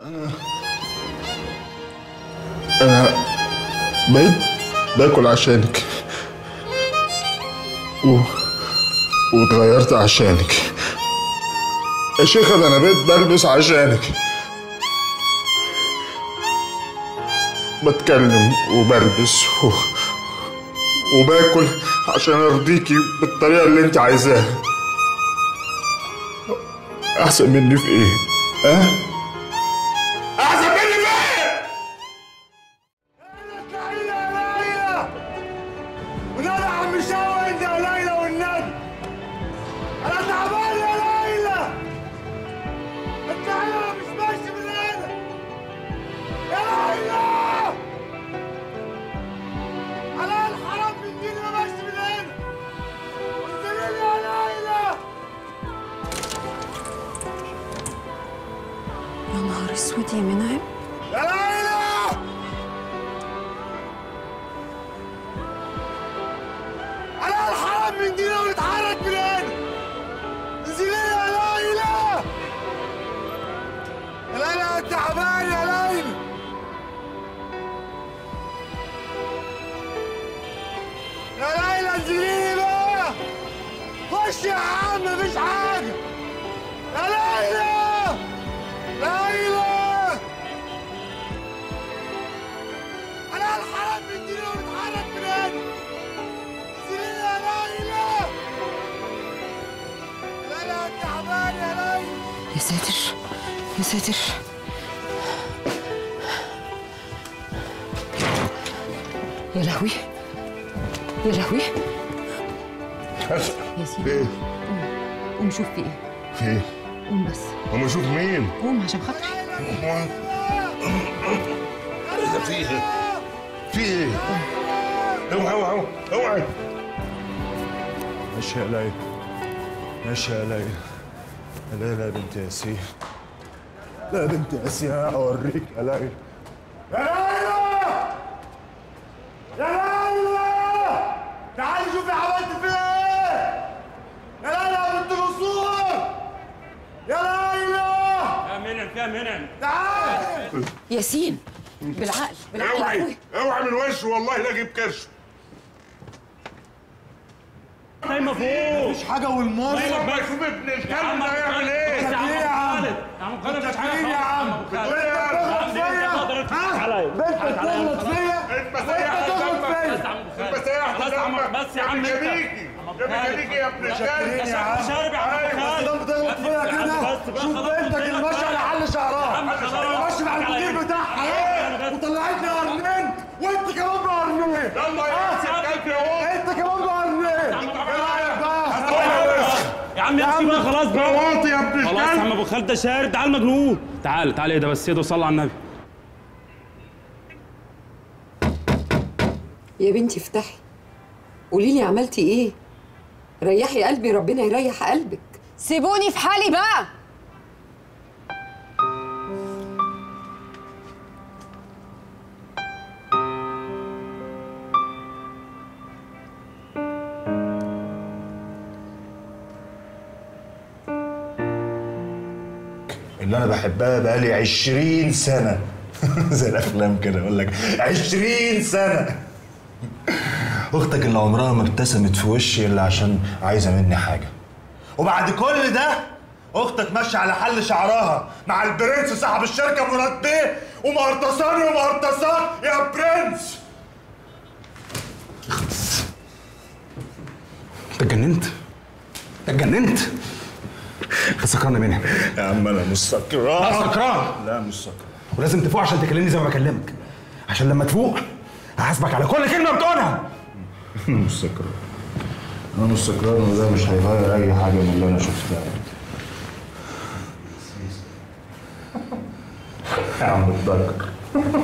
انا بقيت باكل عشانك و... واتغيرت عشانك يا شيخة ده انا بقيت بلبس عشانك بتكلم وبلبس و... وباكل عشان ارضيكي بالطريقة اللي انت عايزاها احسن مني في ايه؟ ها؟ احسن مني في ايه؟ ونادى عم شاوي انت يا ليلى والنبي انا تعبان يا ليلى انت انا مش ماشي من هنا يا ليلى على الحرام من دين ما ماشي من هنا انزلي لي يا ليلى يا نهار اسود يا منعم يا ليلى على الحرام من دينا ونتحرك من هنا انزلي لي يا ليلى يا ليلى انت تعبان يا ليلى يا ليلى انزلي لي بقى خش يا عم مفيش حاجه يا ليلى ليلى على الحرام من دينا ونتحرك من هنا انزلي لي يا ليلى يا ليلى انت تعبان يا ليلى يا ساتر يا ساتر يا لهوي يا لهوي ياسين ايه؟ قوم شوف في ايه في ايه؟ قوم بس هم اشوف مين؟ قوم عشان خاطري في ايه؟ في ايه؟ اوعى اوعى اوعى ماشي يا ليلى ماشي يا ليلى يا ليلى يا بنت ياسين لا يا بنت ياسين اوريك يا ليلى يا ليلى يا ليلى تعالي شوفي عملت فيها ايه يا ليلى يا بنت الاصول يا ليلى يا منعم فيها منعم تعالي ياسين بالعقل بالعقل يا اوعي أخوي. اوعي من وشه والله لا اجيب كرش نايمه فوق مفيش حاجه والمره ما اشوف ابن الكلب ده يعمل ايه؟ بس يا عم ليه يا عم؟ خالد يا عم خالد مش حاجه ليه يا عم؟ خالد. بتقول ايه يا عم؟ بنت بنت تغلط فيا انت سيح تغلط فيا بس يا عم انت خالد سيح خلاص يا عم بس يا عم انت كبيكي يا كبيكي يا ابن شاكرين الكلب يا عم شارب يا عم خالد ده بتغلط فيا كده بس بقى شوف خلاص بنتك اللي ماشيه على حل شعرها عم خلاص. اللي ماشيه مع المدير بتاعها ايه وطلعتني قرنين وانت كمان بقرنين يلا يا ابن الكلب يا هو انت كمان بقرنين ايه رايك بقى يا عم يمشي بقى خلاص بقى واطي يا ابن خلاص يا الكلب عم ابو خالد ده شارب تعال مجنون تعال تعال ايه ده بس ايه ده وصلي على النبي يا بنتي افتحي قولي لي عملتي ايه ريحي قلبي ربنا يريح قلبك سيبوني في حالي بقى اللي انا بحبها بقالي 20 سنه زي الافلام كده يقول لك 20 سنه اختك اللي عمرها ما ابتسمت في وشي الا عشان عايزه مني حاجه وبعد كل ده اختك ماشيه على حل شعرها مع البرنس صاحب الشركه مراد بيه ومقرطصاني ومقرطصان يا برنس انت اتجننت انت اتجننت انت سكران منها يا عم انا مش سكران سكران لا مش سكران ولازم تفوق عشان تكلمني زي ما بكلمك عشان لما تفوق هحاسبك على كل كلمه بتقولها انا مش سكران انا مش سكران وده مش هيغير اي حاجه من اللي انا شفتها يا عم الضجر